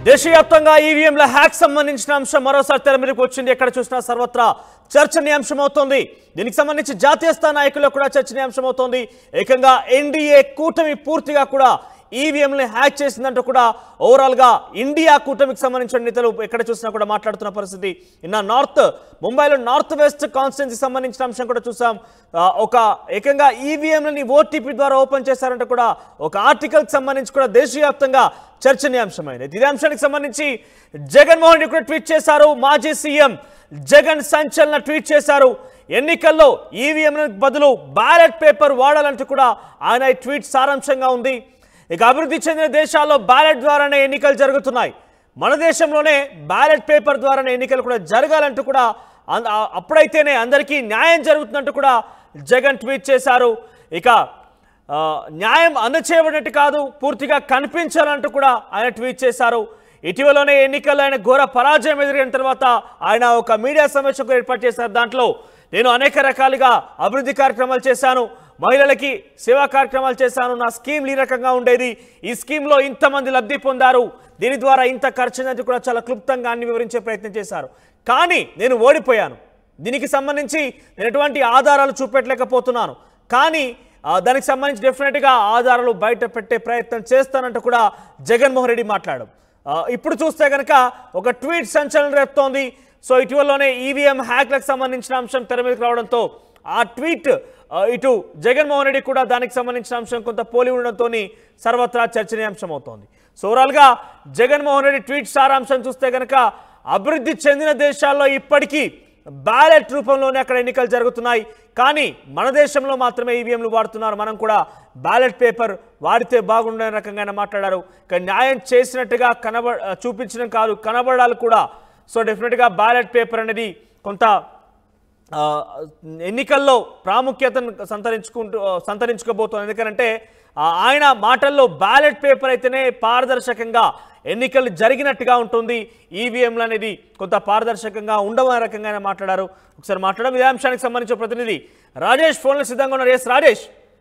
దేశవ్యాప్తంగా ఈవీఎంల హ్యాక్ సంబంధించిన అంశం మరోసారి తెర మీదకి వచ్చింది ఎక్కడ చూసినా సర్వత్రా చర్చనీయాంశం అవుతోంది దీనికి సంబంధించి జాతీయ స్థాయి నాయకుల్లో కూడా చర్చనీయాంశం అవుతోంది ఏకంగా ఎన్డీఏ కూటమి పూర్తిగా కూడా ఈవీఎంని హ్యాక్ చేసిందంటూ కూడా ఓవరాల్ గా ఇండియా కూటమికి సంబంధించిన నేతలు ఎక్కడ చూసినా కూడా మాట్లాడుతున్న పరిస్థితి ఇన్న నార్త్ ముంబైలో నార్త్ వెస్ట్ కాన్స్టిట్యున్సీకి సంబంధించిన అంశం కూడా చూసాం ఆ, ఒక ఏకంగా ఈవీఎంలని ఓటీపీ ద్వారా ఓపెన్ చేశారంటూ కూడా ఒక ఆర్టికల్కి సంబంధించి కూడా దేశవ్యాప్తంగా చర్చనీయాంశమైంది ఇదే అంశానికి సంబంధించి జగన్మోహన్ రెడ్డి కూడా ట్వీట్ చేశారు మాజీ సీఎం జగన్ సంచలన ట్వీట్ చేశారు ఎన్నికల్లో ఈవీఎం బదులు బ్యాలెట్ పేపర్ వాడాలంటూ కూడా ఆయన ఈ ట్వీట్ సారాంశంగా ఉంది ఇక అభివృద్ధి చెందిన దేశాల్లో బ్యాలెట్ ద్వారానే ఎన్నికలు జరుగుతున్నాయి మన దేశంలోనే బ్యాలెట్ పేపర్ ద్వారానే ఎన్నికలు కూడా జరగాలంటూ కూడా అన్- ఆ- అప్పుడైతేనే అందరికీ న్యాయం జరుగుతున్నట్టు కూడా జగన్ ట్వీట్ చేశారు ఇక ఆ, న్యాయం అందచేయబడినట్టు కాదు పూర్తిగా కనిపించాలంటూ కూడా ఆయన ట్వీట్ చేశారు ఇటీవలనే ఎన్నికల్లో ఆయన ఘోర పరాజయం ఎదురైన తర్వాత ఆయన ఒక మీడియా సమావేశం ఏర్పాటు చేశారు దాంట్లో నేను అనేక రకాలుగా అభివృద్ధి కార్యక్రమాలు చేశాను మహిళలకి సేవా కార్యక్రమాలు చేశాను నా స్కీమ్ ఈ రకంగా ఉండేది ఈ స్కీమ్లో ఇంతమంది లబ్ధి పొందారు దీని ద్వారా ఇంత ఖర్చు అయినట్టు కూడా చాలా క్లుప్తంగా అన్ని వివరించే ప్రయత్నం చేశారు కానీ నేను ఓడిపోయాను దీనికి సంబంధించి నేను ఎటువంటి ఆధారాలు చూపెట్టలేకపోతున్నాను కానీ ఆ, దానికి సంబంధించి డెఫినెట్గా ఆధారాలు బయట పెట్టే ప్రయత్నం చేస్తానంటూ కూడా జగన్మోహన్ రెడ్డి మాట్లాడు ఆ, ఇప్పుడు చూస్తే కనుక ఒక ట్వీట్ సంచలనం రేపుతోంది సో ఇటీవలలోనే ఈవీఎం హ్యాక్లకు సంబంధించిన అంశం తెర మీదకి రావడంతో ఆ ట్వీట్ ఆ, ఇటు జగన్మోహన్ రెడ్డి కూడా దానికి సంబంధించిన అంశం కొంత పోలి ఉండడంతో సర్వత్రా చర్చనీయాంశం అవుతోంది సో ఓవరాల్గా జగన్మోహన్ రెడ్డి ట్వీట్ సారాంశం చూస్తే కనుక అభివృద్ధి చెందిన దేశాల్లో ఇప్పటికీ బ్యాలెట్ రూపంలోనే అక్కడ ఎన్నికలు జరుగుతున్నాయి కానీ మన దేశంలో మాత్రమే ఈవీఎంలు వాడుతున్నారు మనం కూడా బ్యాలెట్ పేపర్ వాడితే బాగుండే రకంగా ఆయన మాట్లాడారు ఇక న్యాయం చేసినట్టుగా కనబ చూపించడం కాదు కనబడాలి కూడా సో డెఫినెట్గా బ్యాలెట్ పేపర్ అనేది కొంత ఆ, ఎన్నికల్లో ప్రాముఖ్యతను సంతరించుకుంటూ ఆ, సంతరించుకోబోతోంది ఎందుకంటే ఆ, ఆయన మాటల్లో బ్యాలెట్ పేపర్ అయితేనే పారదర్శకంగా ఎన్నికలు జరిగినట్టుగా ఉంటుంది ఈవీఎంలు అనేది కొంత పారదర్శకంగా ఉండవనే రకంగా ఆయన మాట్లాడారు ఒకసారి మాట్లాడడం ఇదే అంశానికి సంబంధించిన ప్రతినిధి రాజేష్ ఫోన్లో సిద్ధంగా ఉన్నారు ఎస్ రాజేష్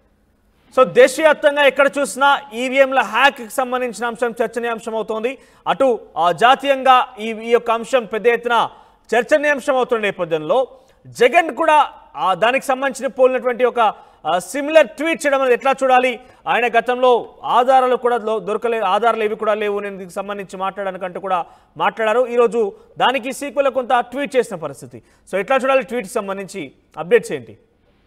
సో దేశవ్యాప్తంగా ఎక్కడ చూసినా ఈవీఎంల హ్యాక్కి సంబంధించిన అంశం చర్చనీయాంశం అవుతోంది అటు ఆ, జాతీయంగా ఈ ఈ యొక్క అంశం పెద్ద ఎత్తున చర్చనీయాంశం అవుతున్న నేపథ్యంలో జగన్ కూడా ఆ, దానికి సంబంధించిన పోలినటువంటి ఒక సిమిలర్ ట్వీట్ చేయడం అనేది ఎట్లా చూడాలి ఆయన గతంలో ఆధారాలు కూడా లో- దొరకలే ఆధారాలు ఏవి కూడా లేవు నేను దీనికి సంబంధించి మాట్లాడడానికంటూ కూడా మాట్లాడారు ఈరోజు దానికి సీక్వెల్ కొంత ట్వీట్ చేసిన పరిస్థితి సో ఎట్లా చూడాలి ట్వీట్కి సంబంధించి అప్డేట్స్ ఏంటి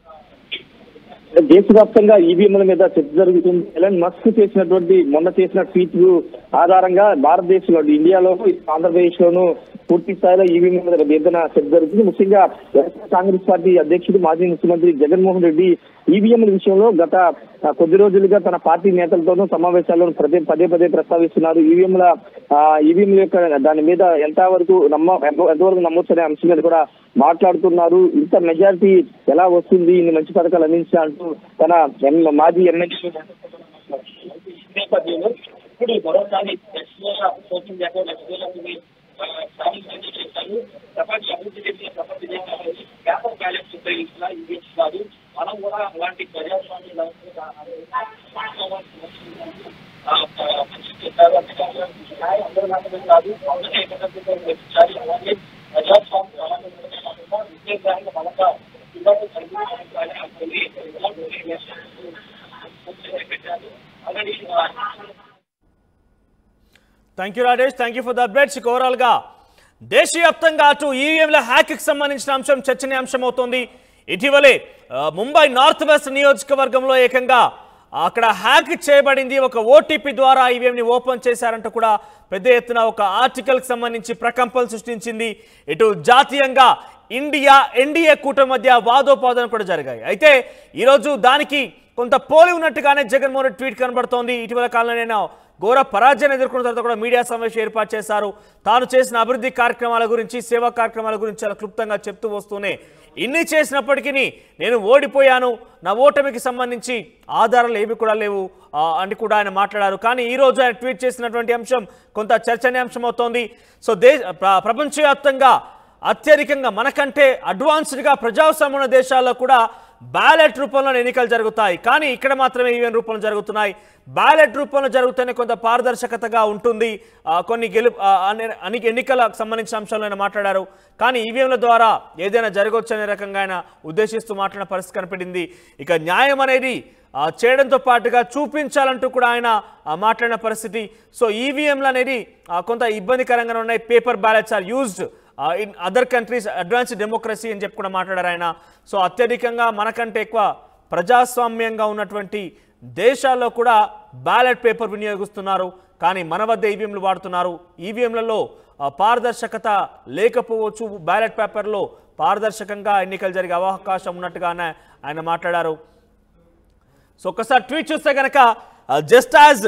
దేశవ్యాప్తంగా ఈవీఎంల మీద చర్చ జరుగుతుంది ఎలన్ మస్క్ చేసినటువంటి మొన్న చేసిన ట్వీట్ ఆధారంగా భారతదేశంలో ఇండియాలో ఆంధ్రప్రదేశ్ లోను పూర్తి స్థాయిలో ఈవీఎం మీద ఎద్దన చర్చ జరుగుతుంది ముఖ్యంగా వైఎస్ఆర్ కాంగ్రెస్ పార్టీ అధ్యక్షుడు మాజీ ముఖ్యమంత్రి జగన్మోహన్ రెడ్డి ఈవీఎంల విషయంలో గత ఆ, కొద్ది రోజులుగా తన పార్టీ నేతలతోనూ సమావేశాల్లో పదే పదే పదే ప్రస్తావిస్తున్నారు ఈవీఎంల ఈవీఎంల యొక్క దాని మీద ఎంత వరకు నమ్మ ఎంత- ఎంతవరకు నమ్మొచ్చు అనే అంశం మీద కూడా మాట్లాడుతున్నారు ఇంత మెజారిటీ ఎలా వస్తుంది ఇన్ని మంచి పథకాలు అందించా అంటూ తన ఎం- మాజీ ఎమ్మెల్యే నేపథ్యంలో ఇప్పుడు మరోసారి లక్ష్మీల కోచింగ్ చేశారు లక్ష్మీలకి సాధించి చేశారు ప్రపంచ అభివృద్ధి చేసిన ప్రపంచ దేశాలు పేపర్ బ్యాలెన్స్ ఉపయోగిస్తున్నా ఇవ్విస్తున్నారు మనం కూడా అలాంటి ప్రజాస్వామ్య వ్యవస్థ చేస్తారు అంతేకాదు న్యాయం అందరూ మాత్రమే కాదు అందరినీ ఏకత్రితంగా నిర్వహించాలి అలాగే ప్రజాస్వామ్య అలాగే ఉండడమే కాకుండా ఉద్యోగానికి బలంగా పిల్లలు చదివించాలి అనుకుని పెట్టారు already thank you Rajesh thank you for the updates ఇక ఓవరాల్గా దేశవ్యాప్తంగా అటు ఈవీఎంల హ్యాక్కి సంబంధించిన అంశం చర్చనీయాంశం అవుతోంది ఇటీవలే ఆ, ముంబై నార్త్ వెస్ట్ నియోజకవర్గంలో ఏకంగా అక్కడ హ్యాక్ చేయబడింది ఒక ఓటీపీ ద్వారా ఈవీఎంని ఓపెన్ చేశారంటూ కూడా పెద్ద ఎత్తున ఒక ఆర్టికల్కి సంబంధించి ప్రకంపనలు సృష్టించింది ఇటు జాతీయంగా ఇండియా ఎన్డీఏ కూటమి మధ్య వాదోపాదన కూడా జరిగాయి అయితే ఈరోజు దానికి కొంత పోలి ఉన్నట్టుగానే జగన్మోహన్ రెడ్డి ట్వీట్ కనబడుతోంది ఇటీవల కాలంలో ఘోర పరాజయం ఎదుర్కొన్న తర్వాత కూడా మీడియా సమావేశం ఏర్పాటు చేశారు తాను చేసిన అభివృద్ధి కార్యక్రమాల గురించి సేవా కార్యక్రమాల గురించి చాలా క్లుప్తంగా చెప్తూ వస్తూనే ఇన్ని చేసినప్పటికీ నేను ఓడిపోయాను నా ఓటమికి సంబంధించి ఆధారాలు ఏవి కూడా లేవు ఆ, అని కూడా ఆయన మాట్లాడారు కానీ ఈ రోజు ఆయన ట్వీట్ చేసినటువంటి అంశం కొంత చర్చనీయాంశం అవుతోంది సో దే ప్ర- ప్రపంచవ్యాప్తంగా అత్యధికంగా మనకంటే అడ్వాన్స్డ్గా ప్రజాస్వామ్య ఉన్న దేశాల్లో కూడా బ్యాలెట్ రూపంలో ఎన్నికలు జరుగుతాయి కానీ ఇక్కడ మాత్రమే ఈవీఎం రూపంలో జరుగుతున్నాయి బ్యాలెట్ రూపంలో జరుగుతూనే కొంత పారదర్శకతగా ఉంటుంది ఆ, కొన్ని గెలు ఆ, అనే- అన్ని ఎన్నికలకు సంబంధించిన అంశాలు ఆయన మాట్లాడారు కానీ ఈవీఎంల ద్వారా ఏదైనా జరగవచ్చు అనే రకంగా ఆయన ఉద్దేశిస్తూ మాట్లాడిన పరిస్థితి కనపడింది ఇక న్యాయం అనేది ఆ, చేయడంతో పాటుగా చూపించాలంటూ కూడా ఆయన ఆ, మాట్లాడిన పరిస్థితి సో ఈవీఎంలు అనేది ఆ, కొంత ఇబ్బందికరంగా ఉన్నాయి paper ballots are used in other countries advance democracy అని చెప్పి కూడా మాట్లాడారు ఆయన సో అత్యధికంగా మనకంటే ఎక్కువ ప్రజాస్వామ్యంగా ఉన్నటువంటి దేశాల్లో కూడా బ్యాలెట్ పేపర్ వినియోగిస్తున్నారు కానీ మన వద్ద ఈవీఎంలు వాడుతున్నారు ఈవీఎంలలో పారదర్శకత లేకపోవచ్చు బ్యాలెట్ పేపర్లో పారదర్శకంగా ఎన్నికలు జరిగే అవకాశం ఉన్నట్టుగా ఆయన- ఆయన మాట్లాడారు సో ఒక్కసారి ట్వీట్ చూస్తే కనుక just as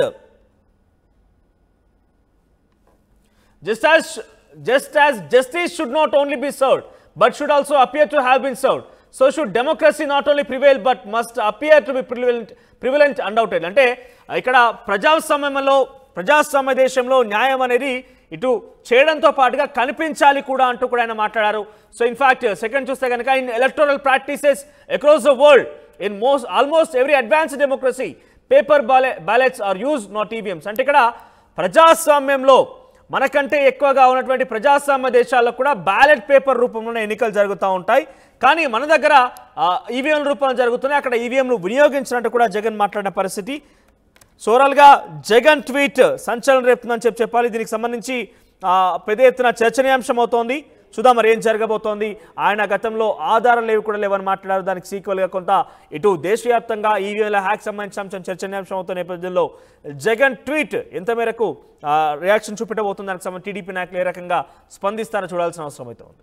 just as just as justice should not only be served but should also appear to have been served so should democracy not only prevail but must appear to be prevalent prevalent undoubted అంటే ఇక్కడ ప్రజాస్వామ్యంలో ప్రజాస్వామ్య దేశంలో న్యాయం అనేది ఇటు చేయడంతో పాటుగా కనిపించాలి కూడా అంటూ కూడా ఆయన మాట్లాడారు సో ఇన్ఫాక్ట్ సెకండ్ చూస్తే కనుక in electoral practices across the world in most almost every advance democracy paper ballot ballots are use not EVMs అంటే ఇక్కడ ప్రజాస్వామ్యంలో మనకంటే ఎక్కువగా ఉన్నటువంటి ప్రజాస్వామ్య దేశాల్లో కూడా బ్యాలెట్ పేపర్ రూపంలోనే ఎన్నికలు జరుగుతూ ఉంటాయి కానీ మన దగ్గర ఈవీఎం రూపంలో జరుగుతున్నాయి అక్కడ ఈవీఎంలు వినియోగించినట్టు కూడా జగన్ మాట్లాడిన పరిస్థితి సో ఓవరాల్గా జగన్ ట్వీట్ సంచలనం రేపుతుందని చెప్పి చెప్పాలి దీనికి సంబంధించి ఆ, పెద్ద ఎత్తున చర్చనీయాంశం అవుతోంది చూద్దాం మరి ఏం జరగబోతోంది ఆయన గతంలో ఆధారాలు లేవి కూడా లేవని మాట్లాడారు దానికి సీక్వల్గా కొంత ఇటు దేశవ్యాప్తంగా ఈవీఎంల హ్యాక్ సంబంధించిన అంశం చర్చనీయాంశం అవుతున్న నేపథ్యంలో జగన్ ట్వీట్ ఎంత మేరకు ఆ, రియాక్షన్ చూపెట్టబోతుంది దానికి సంబంధించి టీడీపీ నాయకులు ఏ రకంగా స్పందిస్తారో చూడాల్సిన అవసరం అయితే ఉంది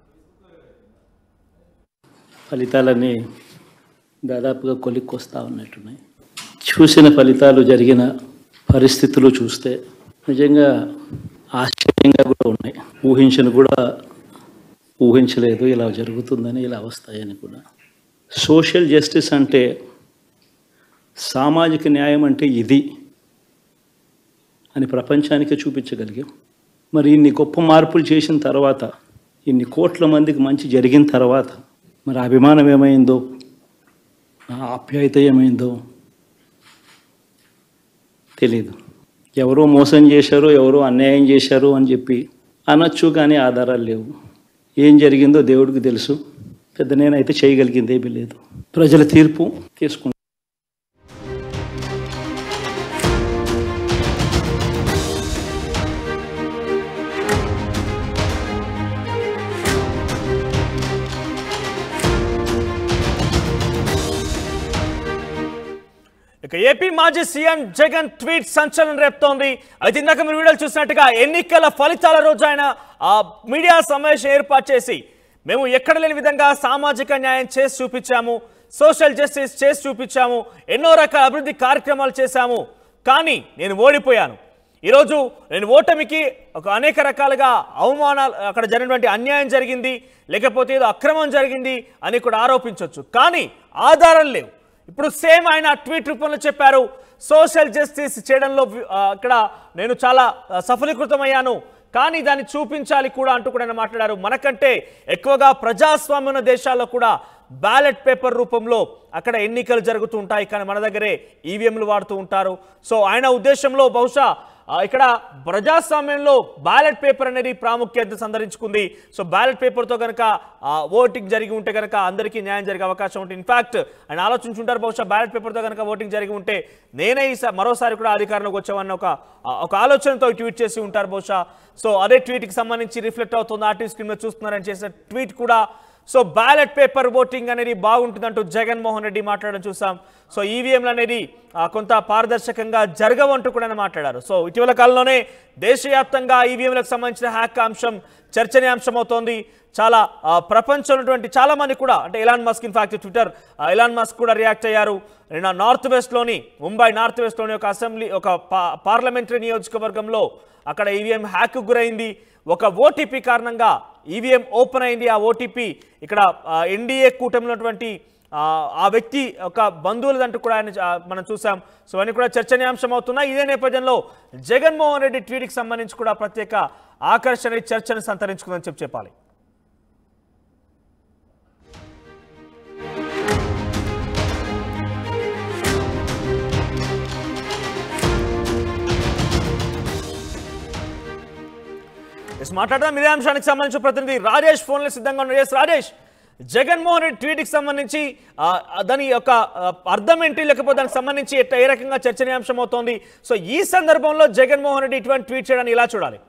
ఫలితాలన్నీ దాదాపుగా కొలిక్కొస్తా ఉన్నట్టున్నాయి చూసిన ఫలితాలు జరిగిన పరిస్థితులు చూస్తే నిజంగా ఆశ్చర్యంగా కూడా ఉన్నాయి ఊహించను కూడా ఊహించలేదు ఇలా జరుగుతుందని ఇలా వస్తాయని కూడా సోషల్ జస్టిస్ అంటే సామాజిక న్యాయం అంటే ఇది అని ప్రపంచానికి చూపించగలిగాం మరి ఇన్ని గొప్ప మార్పులు చేసిన తర్వాత ఇన్ని కోట్ల మందికి మంచి జరిగిన తర్వాత మరి అభిమానం ఏమైందో ఆ ఆప్యాయత ఏమైందో తెలీదు ఎవరో మోసం చేశారో ఎవరో అన్యాయం చేశారో అని చెప్పి అనొచ్చు కానీ ఆధారాలు లేవు ఏం జరిగిందో దేవుడికి తెలుసు పెద్ద నేనైతే చేయగలిగింది ఏమీ లేదు ప్రజల తీర్పు తీసుకుంటాం ఇక ఏపీ మాజీ సీఎం జగన్ ట్వీట్ సంచలనం రేపుతోంది అయితే ఇందాక మీరు వీడియోలు చూసినట్టుగా ఎన్నికల ఫలితాల రోజు ఆయన ఆ మీడియా సమావేశం ఏర్పాటు చేసి మేము ఎక్కడ లేని విధంగా సామాజిక న్యాయం చేసి చూపించాము సోషల్ జస్టిస్ చేసి చూపించాము ఎన్నో రకాల అభివృద్ధి కార్యక్రమాలు చేశాము కానీ నేను ఓడిపోయాను ఈరోజు నేను ఓటమికి ఒక అనేక రకాలుగా అవమానాలు అక్కడ జరిగినటువంటి అన్యాయం జరిగింది లేకపోతే ఏదో అక్రమం జరిగింది అని కూడా ఆరోపించవచ్చు కానీ ఆధారం లేవు ఇప్పుడు సేమ్ ఆయన ట్వీట్ రూపంలో చెప్పారు సోషల్ జస్టిస్ చేయడంలో వి- ఆ, ఇక్కడ నేను చాలా ఆ, సఫలీకృతమయ్యాను కానీ దాన్ని చూపించాలి కూడా అంటూ కూడా ఆయన మాట్లాడారు మనకంటే ఎక్కువగా ప్రజాస్వామ్య ఉన్న దేశాల్లో కూడా బ్యాలెట్ పేపర్ రూపంలో అక్కడ ఎన్నికలు జరుగుతూ ఉంటాయి కానీ మన దగ్గరే ఈవీఎంలు వాడుతూ ఉంటారు సో ఆయన ఉద్దేశంలో బహుశా ఆ, ఇక్కడ ప్రజాస్వామ్యంలో బ్యాలెట్ పేపర్ అనేది ప్రాముఖ్యత సంతరించుకుంది సో బ్యాలెట్ పేపర్తో కనుక ఓటింగ్ జరిగి ఉంటే కనుక అందరికీ న్యాయం జరిగే అవకాశం ఉంటుంది ఇన్ఫాక్ట్ ఆయన ఆలోచించుంటారు బహుశా బ్యాలెట్ పేపర్తో కనుక ఓటింగ్ జరిగి ఉంటే నేనే ఈసా మరోసారి కూడా అధికారంలోకి వచ్చామన్న ఒక ఆ, ఒక ఆలోచనతో ఈ ట్వీట్ చేసి ఉంటారు బహుశా సో అదే ట్వీట్కి సంబంధించి రిఫ్లెక్ట్ అవుతుంది ఆర్టీవీ స్క్రీన్ మీద చూస్తున్నారని చేసిన ట్వీట్ కూడా సో బ్యాలెట్ పేపర్ ఓటింగ్ అనేది బాగుంటుందంటూ జగన్మోహన్ రెడ్డి మాట్లాడడం చూసాం సో ఈవీఎంలు అనేది ఆ, కొంత పారదర్శకంగా జరగవంటూ కూడా ఆయన మాట్లాడారు సో ఇటీవల కాలంలోనే దేశవ్యాప్తంగా ఈవీఎంలకు సంబంధించిన హ్యాక్ అంశం చర్చనీయాంశం అవుతోంది చాలా ఆ, ప్రపంచంలో ఉన్నటువంటి చాలా మంది కూడా అంటే Elon Musk in fact Twitter Elon Musk కూడా రియాక్ట్ అయ్యారు నిన్న నార్త్ వెస్ట్లోని ముంబై నార్త్ వెస్ట్లోని ఒక అసెంబ్లీ ఒక పా- పార్లమెంటరీ నియోజకవర్గంలో అక్కడ ఈవీఎం హ్యాక్ గురైంది ఒక ఓటీపీ కారణంగా ఈవీఎం ఓపెన్ అయింది ఆ ఓటీపీ ఇక్కడ ఎన్డీఏ కూటమిలో ఉన్నటువంటి ఆ, ఆ వ్యక్తి ఒక బంధువులదంటూ కూడా ఆయన ఆ, మనం చూసాం సో అన్ని కూడా చర్చనీయాంశం అవుతున్నాయి ఇదే నేపథ్యంలో జగన్మోహన్ రెడ్డి ట్వీట్కి సంబంధించి కూడా ప్రత్యేక ఆకర్షణ చర్చను సంతరించుకుందని చెప్పి చెప్పాలి ఎస్ మాట్లాడదాం ఇదే అంశానికి సంబంధించిన ప్రతినిధి రాజేష్ ఫోన్లో సిద్ధంగా ఉన్నారు ఎస్ రాజేష్ జగన్మోహన్ రెడ్డి ట్వీట్కి సంబంధించి ఆ, ఆ, దాని యొక్క ఆ, అర్థం ఏంటి లేకపోతే దానికి సంబంధించి ఎట్ట- ఏ రకంగా చర్చనీయాంశం అవుతోంది సో ఈ సందర్భంలో జగన్మోహన్ రెడ్డి ఇటువంటి ట్వీట్ చేయడాన్ని ఇలా చూడాలి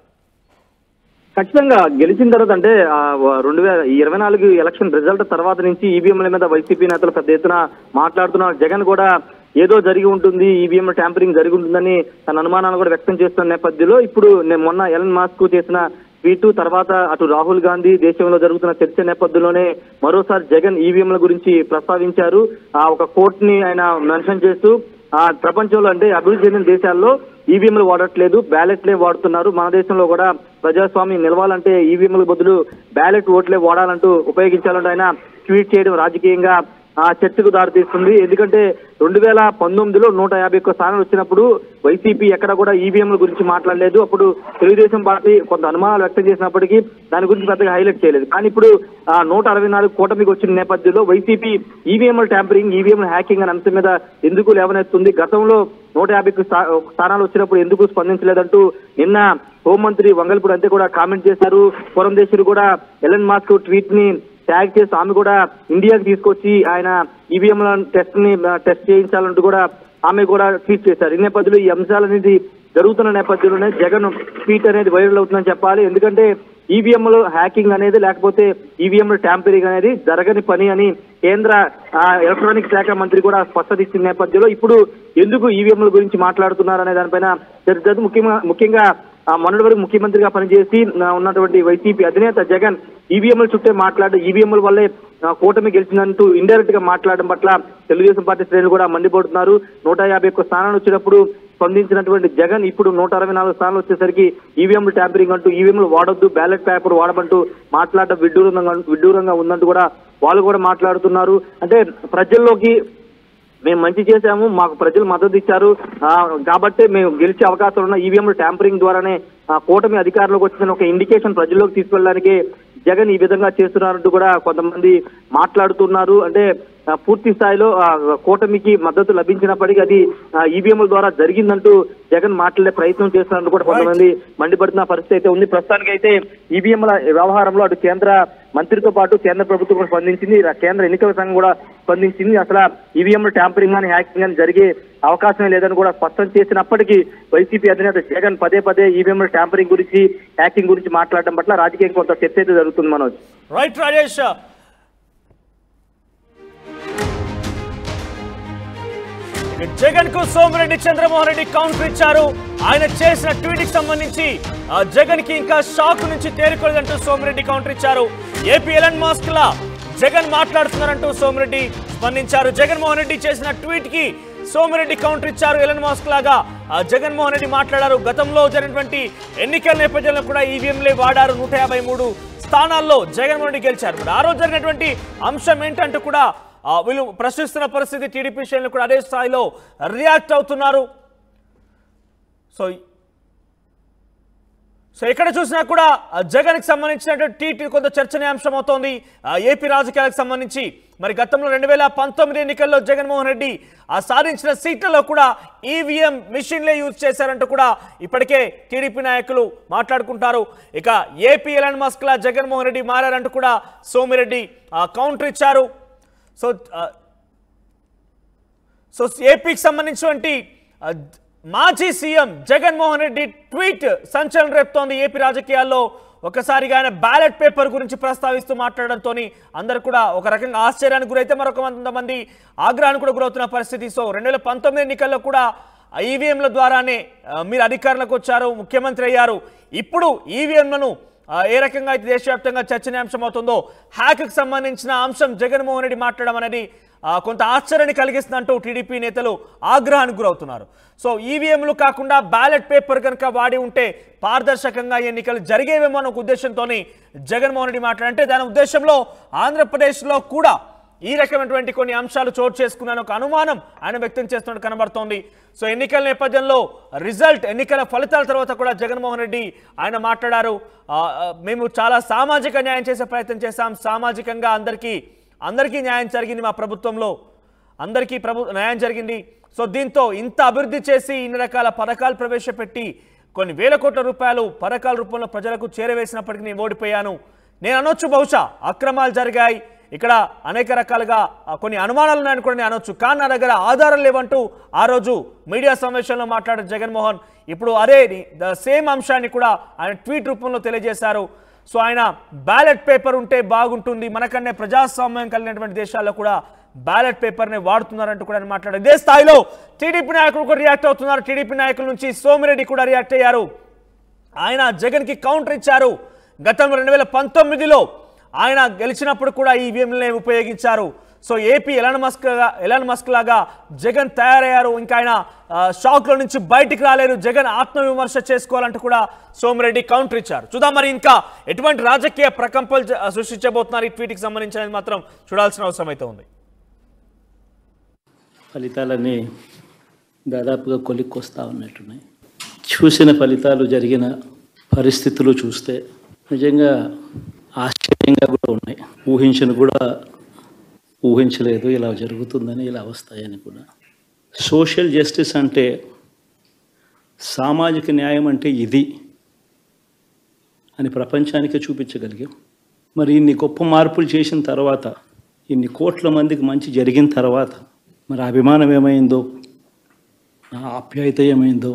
ఖచ్చితంగా గెలిచిన తర్వాత అంటే ఆ, వ- రెండు వేల ఇరవై నాలుగు ఎలక్షన్ రిజల్ట్ తర్వాత నుంచి ఈవీఎంల మీద వైసీపీ నేతలు పెద్ద ఎత్తున మాట్లాడుతున్నారు జగన్ కూడా ఏదో జరిగి ఉంటుంది ఈవీఎం ట్యాంపరింగ్ జరిగి ఉంటుందని తన అనుమానాలు కూడా వ్యక్తం చేస్తున్న నేపథ్యంలో ఇప్పుడు నే- మొన్న ఎలన్ మాస్క్ చేసిన ట్వీట్ తర్వాత అటు రాహుల్ గాంధీ దేశంలో జరుగుతున్న చర్చ నేపథ్యంలోనే మరోసారి జగన్ ఈవీఎంల గురించి ప్రస్తావించారు ఆ ఒక కోర్ట్ ని ఆయన మెన్షన్ చేస్తూ ఆ ప్రపంచంలో అంటే అభివృద్ధి చెందిన దేశాల్లో ఈవీఎంలు వాడట్లేదు బ్యాలెట్లే వాడుతున్నారు మన దేశంలో కూడా ప్రజాస్వామ్యం నిలవాలంటే ఈవీఎంల బదులు బ్యాలెట్ ఓట్లే వాడాలంటూ ఉపయోగించాలంటూ ఆయన ట్వీట్ చేయడం రాజకీయంగా ఆ చర్చకు దారితీస్తుంది ఎందుకంటే రెండు వేల పంతొమ్మిదిలో నూట యాభై ఒక్క స్థానాలు వచ్చినప్పుడు వైసీపీ ఎక్కడ కూడా ఈవీఎంల గురించి మాట్లాడలేదు అప్పుడు తెలుగుదేశం పార్టీ కొంత అనుమానాలు వ్యక్తం చేసినప్పటికీ దాని గురించి పెద్దగా హైలైట్ చేయలేదు కానీ ఇప్పుడు ఆ నూట అరవై నాలుగు కూటమికి వచ్చిన నేపథ్యంలో వైసీపీ ఈవీఎంల ట్యాంపరింగ్ ఈవీఎంల హ్యాకింగ్ అనే అంశం మీద ఎందుకు లేవనెత్తుంది గతంలో నూట యాభై ఒక్క స్థా- స్థానాలు వచ్చినప్పుడు ఎందుకు స్పందించలేదంటూ నిన్న హోంమంత్రి వంగల్పూడి అంతే కూడా కామెంట్ చేశారు పురంధేశ్వరి కూడా ఎలన్ మాస్క్ ట్వీట్ ని ట్యాగ్ చేసి ఆమె కూడా ఇండియాకి తీసుకొచ్చి ఆయన ఈవీఎంల టెస్ట్ ని టెస్ట్ చేయించాలంటూ కూడా ఆమె కూడా ట్వీట్ చేశారు ఈ నేపథ్యంలో ఈ అంశాలనేది జరుగుతున్న నేపథ్యంలోనే జగన్ ట్వీట్ అనేది వైరల్ అవుతుందని చెప్పాలి ఎందుకంటే ఈవీఎంలు హ్యాకింగ్ అనేది లేకపోతే ఈవీఎంల ట్యాంపరింగ్ అనేది జరగని పని అని కేంద్ర ఆ, ఎలక్ట్రానిక్ శాఖ మంత్రి కూడా స్పష్టత ఇచ్చిన నేపథ్యంలో ఇప్పుడు ఎందుకు ఈవీఎంల గురించి మాట్లాడుతున్నారు అనే దానిపైన చర్చ జరుగుతుంది. ముఖ్యంగా ముఖ్యంగా ఆ మొన్నటి వరకు ముఖ్యమంత్రిగా పనిచేసి ఆ, ఉన్నటువంటి వైసీపీ అధినేత జగన్ ఈవీఎంల చుట్టే మాట్లాడడం ఈవీఎంల వల్లే ఆ, కూటమి గెలిచిందంటూ ఇండైరెక్ట్ గా మాట్లాడడం పట్ల తెలుగుదేశం పార్టీ శ్రేణులు కూడా మండిపడుతున్నారు నూట యాభై ఒక్క స్థానాలు వచ్చినప్పుడు స్పందించినటువంటి జగన్ ఇప్పుడు నూట అరవై నాలుగు స్థానాలు వచ్చేసరికి ఈవీఎంలు ట్యాంపరింగ్ అంటూ ఈవీఎంలు వాడొద్దు బ్యాలెట్ పేపర్ వాడమంటూ మాట్లాడడం విడ్డూరంగా విడ్డూరంగా ఉందంటూ కూడా వాళ్ళు కూడా మాట్లాడుతున్నారు అంటే ప్రజల్లోకి మేము మంచి చేశాము మాకు ప్రజలు మద్దతు ఇచ్చారు ఆ, కాబట్టే మేము గెలిచే అవకాశాలు ఉన్న ఈవీఎంలు ట్యాంపరింగ్ ద్వారానే ఆ, కూటమి అధికారంలోకి వచ్చిన ఒక ఇండికేషన్ ప్రజల్లోకి తీసుకెళ్ళడానికి జగన్ ఈ విధంగా చేస్తున్నారంటూ కూడా కొంతమంది మాట్లాడుతున్నారు అంటే ఆ, పూర్తి స్థాయిలో ఆ, కూటమికి మద్దతు లభించినప్పటికీ అది ఈవీఎంల ద్వారా జరిగిందంటూ జగన్ మాట్లాడే ప్రయత్నం చేస్తున్నట్టు కూడా కొంతమంది మండిపడుతున్న పరిస్థితి అయితే ఉంది ప్రస్తుతానికి అయితే ఈవీఎంల వ్యవహారంలో అటు కేంద్ర మంత్రితో పాటు కేంద్ర ప్రభుత్వం కూడా స్పందించింది రా- కేంద్ర ఎన్నికల సంఘం కూడా స్పందించింది అసలు ఈవీఎంల ట్యాంపరింగ్ కానీ హ్యాకింగ్ కానీ జరిగే అవకాశమే లేదని కూడా స్పష్టం చేసినప్పటికీ వైసీపీ అధినేత జగన్ పదే పదే ఈవీఎంల ట్యాంపరింగ్ గురించి హ్యాకింగ్ గురించి మాట్లాడడం పట్ల రాజకీయం కొంత చర్చ అయితే జరుగుతుంది మనోజ్ రైట్ రాజేష్ జగన్ కు సోమిరెడ్డి చంద్రమోహన్ రెడ్డి కౌంటర్ ఇచ్చారు ఆయన చేసిన ట్వీట్ కి సంబంధించి ఆ, జగన్ కి ఇంకా షాక్ నుంచి తేరుకోలేదంటూ సోమిరెడ్డి కౌంటర్ ఇచ్చారు ఏపీ ఎలన్ మాస్క్ లా జగన్ మాట్లాడుతున్నారంటూ సోమిరెడ్డి స్పందించారు జగన్మోహన్ రెడ్డి చేసిన ట్వీట్ కి సోమిరెడ్డి కౌంటర్ ఇచ్చారు ఎలన్ మాస్క్ లాగా ఆ, జగన్మోహన్ రెడ్డి మాట్లాడారు గతంలో జరిగినటువంటి ఎన్నికల నేపథ్యంలో కూడా ఈవీఎంలే వాడారు నూట యాభై మూడు స్థానాల్లో జగన్మోహన్ రెడ్డి గెలిచారు మరి ఆ రోజు జరిగినటువంటి అంశం ఏంటంటూ కూడా ఆ, వీళ్ళు ప్రశ్నిస్తున్న పరిస్థితి టీడీపీ శ్రేణులు కూడా అదే స్థాయిలో రియాక్ట్ అవుతున్నారు సో సో ఎక్కడ చూసినా కూడా ఆ, జగన్కి సంబంధించినటువంటి టీటీ కొంత చర్చనీయాంశం అవుతోంది ఆ, ఏపీ రాజకీయాలకు సంబంధించి మరి గతంలో రెండు వేల పంతొమ్మిది ఎన్నికల్లో జగన్మోహన్ రెడ్డి ఆ సాధించిన సీట్లలో కూడా ఈవీఎం మిషన్లే యూజ్ చేశారంటూ కూడా ఇప్పటికే టీడీపీ నాయకులు మాట్లాడుకుంటారు ఇక ఏపీ ఎలన్ మస్క్లా జగన్మోహన్ రెడ్డి మారారంటూ కూడా సోమిరెడ్డి ఆ, కౌంటర్ ఇచ్చారు సో ఆ, సో ఏపీకి సంబంధించినటువంటి ఆ, మాజీ సీఎం జగన్మోహన్ రెడ్డి ట్వీట్ సంచలనం రేపుతోంది ఏపీ రాజకీయాల్లో ఒకసారిగా ఆయన బ్యాలెట్ పేపర్ గురించి ప్రస్తావిస్తూ మాట్లాడడంతో అందరు కూడా ఒక రకంగా ఆశ్చర్యానికి గురైతే మరొక కొంతమంది ఆగ్రహానికి కూడా గురవుతున్న పరిస్థితి సో రెండు వేల పంతొమ్మిది ఎన్నికల్లో కూడా ఈవీఎంల ద్వారానే ఆ, మీరు అధికారంలోకి వచ్చారు ముఖ్యమంత్రి అయ్యారు ఇప్పుడు ఈవీఎంలను ఆ, ఏ రకంగా అయితే దేశవ్యాప్తంగా చర్చనీయాంశం అవుతుందో హ్యాక్కి సంబంధించిన అంశం జగన్మోహన్ రెడ్డి మాట్లాడడం అనేది ఆ, కొంత ఆశ్చర్యాన్ని కలిగిస్తుందంటూ టీడీపీ నేతలు ఆగ్రహానికి గురవుతున్నారు సో ఈవీఎంలు కాకుండా బ్యాలెట్ పేపర్ కనుక వాడి ఉంటే పారదర్శకంగా ఎన్నికలు జరిగేవేమో అన్న ఒక ఉద్దేశంతో జగన్మోహన్ రెడ్డి మాట్లాడంటే దాని ఉద్దేశంలో ఆంధ్రప్రదేశ్లో కూడా ఈ రకమైనటువంటి కొన్ని అంశాలు చోటు చేసుకున్నాను ఒక అనుమానం ఆయన వ్యక్తం చేస్తున్నట్టు కనబడుతోంది సో ఎన్నికల నేపథ్యంలో రిజల్ట్ ఎన్నికల ఫలితాల తర్వాత కూడా జగన్మోహన్ రెడ్డి ఆయన మాట్లాడారు ఆ, ఆ, మేము చాలా సామాజిక న్యాయం చేసే ప్రయత్నం చేశాం సామాజికంగా అందరికీ అందరికీ న్యాయం జరిగింది మా ప్రభుత్వంలో అందరికీ ప్రభు న్యాయం జరిగింది సో దీంతో ఇంత అభివృద్ధి చేసి ఇన్ని రకాల పథకాలు ప్రవేశపెట్టి కొన్ని వేల కోట్ల రూపాయలు పథకాల రూపంలో ప్రజలకు చేరవేసినప్పటికీ నేను ఓడిపోయాను నేను అనొచ్చు బహుశా అక్రమాలు జరిగాయి ఇక్కడ అనేక రకాలుగా ఆ, కొన్ని అనుమానాలు ఉన్నాయని కూడా నేను అనొచ్చు కానీ నా దగ్గర ఆధారం లేవంటూ ఆ రోజు మీడియా సమావేశంలో మాట్లాడిన జగన్మోహన్ ఇప్పుడు అదే ద సేమ్ అంశాన్ని కూడా ఆయన ట్వీట్ రూపంలో తెలియజేశారు సో ఆయన బ్యాలెట్ పేపర్ ఉంటే బాగుంటుంది మనకన్నే ప్రజాస్వామ్యం కలిగినటువంటి దేశాల్లో కూడా బ్యాలెట్ పేపర్ని వాడుతున్నారంటూ కూడా ఆయన మాట్లాడారు ఇదే స్థాయిలో టీడీపీ నాయకులు కూడా రియాక్ట్ అవుతున్నారు టీడీపీ నాయకుల నుంచి సోమిరెడ్డి కూడా రియాక్ట్ అయ్యారు ఆయన జగన్కి కౌంటర్ ఇచ్చారు గతంలో రెండు వేల పంతొమ్మిదిలో ఆయన గెలిచినప్పుడు కూడా ఈవీఎంలనే ఉపయోగించారు so AP Elon Musk Elon Musk లాగా జగన్ తయారయ్యారు ఇంకా ఆయన ఆ, షాక్లో నుంచి బయటికి రాలేరు జగన్ ఆత్మవిమర్శ చేసుకోవాలంటూ కూడా సోమిరెడ్డి కౌంటర్ ఇచ్చారు చూద్దాం మరి ఇంకా ఎటువంటి రాజకీయ ప్రకంపలు జ- సృష్టించబోతున్నారు ఈ ట్వీట్కి సంబంధించినది మాత్రం చూడాల్సిన అవసరం అయితే ఉంది ఫలితాలన్నీ దాదాపుగా కొలిక్కొస్తా ఉన్నట్టున్నాయి చూసిన ఫలితాలు జరిగిన పరిస్థితులు చూస్తే నిజంగా ఆశ్చర్యంగా కూడా ఉన్నాయి ఊహించను కూడా ఊహించలేదు ఇలా జరుగుతుందని ఇలా వస్తాయని కూడా సోషల్ జస్టిస్ అంటే సామాజిక న్యాయం అంటే ఇది అని ప్రపంచానికి చూపించగలిగాం మరి ఇన్ని గొప్ప మార్పులు చేసిన తర్వాత ఇన్ని కోట్ల మందికి మంచి జరిగిన తర్వాత మరి అభిమానం ఏమైందో ఆ ఆప్యాయత ఏమైందో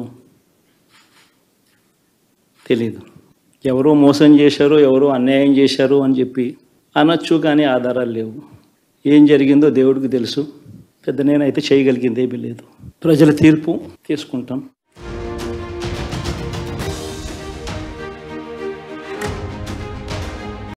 తెలీదు ఎవరో మోసం చేశారు ఎవరో అన్యాయం చేశారు అని చెప్పి అనొచ్చు కానీ ఆధారాలు లేవు ఏం జరిగిందో దేవుడికి తెలుసు పెద్ద నేనైతే చేయగలిగింది ఏమీ లేదు ప్రజల తీర్పు తీసుకుంటాం